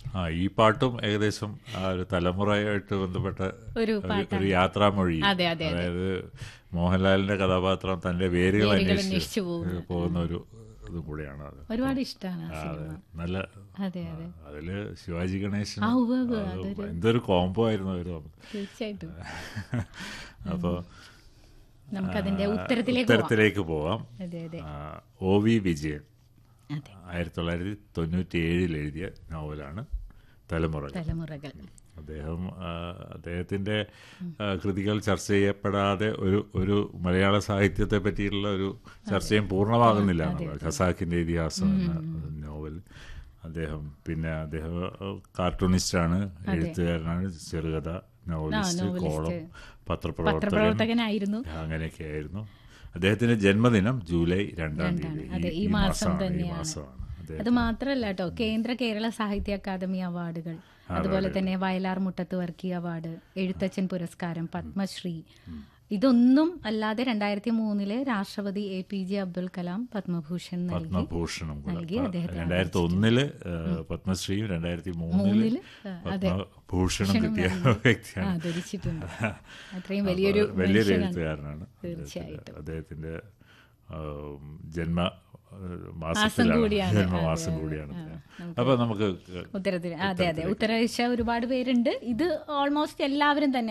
ആ ഈ പാട്ടും ഏകദേശം ആ ഒരു തലമുറയായിട്ട് ബന്ധപ്പെട്ട ഒരു ഒരു- ഒരു യാത്രാമൊഴി അതെ, അതെ, അതെ. അതായത് മോഹൻലാലിന്റെ കഥാപാത്രം തന്റെ വേരുകൾ വേരുകൾ അന്വേഷിച്ച് അന്വേഷിച്ച് പോകുന്നു. പോകുന്ന ഒരു ഇതും കൂടിയാണ് അത് ഒരുപാട് ഇഷ്ടമാണ് ആ ആ, സിനിമ അതെ. നല്ല അതെ അതെ അതില് ശിവാജി ഗണേശൻ ആ, ഉവ്വ് ഉവ്വ്. അത് അതൊരു- എന്തൊരു കോംബോ ആയിരുന്നു അവര് തമ്മിൽ. തീർച്ചയായിട്ടും അപ്പൊ നമുക്കതിന്റെ ഉത്തരത്തിലേക്ക് പോവാം ഉത്തരത്തിലേക്ക് പോവാം അതെ അതെ ആ, ഒ വി വിജയൻ അതെ ആയിരത്തി തൊള്ളായിരത്തി തൊണ്ണൂറ്റി ഏഴിൽ എഴുതിയ നോവലാണ് തലമുറകൾ തലമുറകൾ അദ്ദേഹം ആ, അദ്ദേഹത്തിന്റെ ആ, കൃതികൾ ചർച്ച ചെയ്യപ്പെടാതെ ഒരു ഒരു മലയാള സാഹിത്യത്തെ പറ്റിയിട്ടുള്ള ഒരു ചർച്ചയും പൂർണ്ണമാകുന്നില്ല എന്നുള്ളത്. ഖസാക്കിന്റെ ഇതിഹാസം എന്ന നോവൽ അദ്ദേഹം പിന്നെ അദ്ദേഹം കാർട്ടൂണിസ്റ്റാണ് എഴുത്തുകാരനാണ് ചെറുകഥ നോവലിസ്റ്റ് കോളം പത്രപ്രവർത്തകൻ പത്രപ്രവർത്തകനായിരുന്നു അങ്ങനെയൊക്കെ ആയിരുന്നു അദ്ദേഹത്തിന്റെ ജന്മദിനം ജൂലൈ രണ്ടാം തീയതി അതെ, ഈ ഈ മാസം മാസമാണ് ഈ തന്നെയാണ്. മാസമാണ് അദ്ദേഹം അത് മാത്രല്ല കേട്ടോ കേന്ദ്ര കേരള സാഹിത്യ അക്കാദമി അവാർഡുകൾ അതുപോലെ തന്നെ വയലാർ മുട്ടത്ത് വർക്കി അവാർഡ് എഴുത്തച്ഛൻ പുരസ്കാരം പത്മശ്രീ ഇതൊന്നും അല്ലാതെ രണ്ടായിരത്തി മൂന്നില് രാഷ്ട്രപതി A P J Abdul Kalam Padmabhushan നൽകി പത്മഭൂഷണം കൂടെ. നൽകി അദ്ദേഹത്തെ രണ്ടായിരത്തി ഒന്നില് ഏഹ്, പത്മശ്രീയും രണ്ടായിരത്തി മൂന്നില് മൂന്നില്, അതെ. പത്മഭൂഷണം കിട്ടിയ വ്യക്തിയാണ് ആദരിച്ചിട്ടുണ്ട് അത്രയും വലിയൊരു വലിയൊരു മനുഷ്യനാണ്. എഴുത്തുകാരനാണ് തീർച്ചയായിട്ടും. അദ്ദേഹത്തിന്റെ ആ, ജന്മ ആ, മാസം മാസത്തിലാണ് കൂടിയാണ്. ജന്മമാസം അതെ, കൂടിയാണ് അതെ. ആ, അപ്പൊ നമുക്ക് ഉത്തരത്തിൽ അതെ അതെ ഉത്തരവിശ ഒരുപാട് പേരുണ്ട് ഇത് ഓൾമോസ്റ്റ് എല്ലാവരും തന്നെ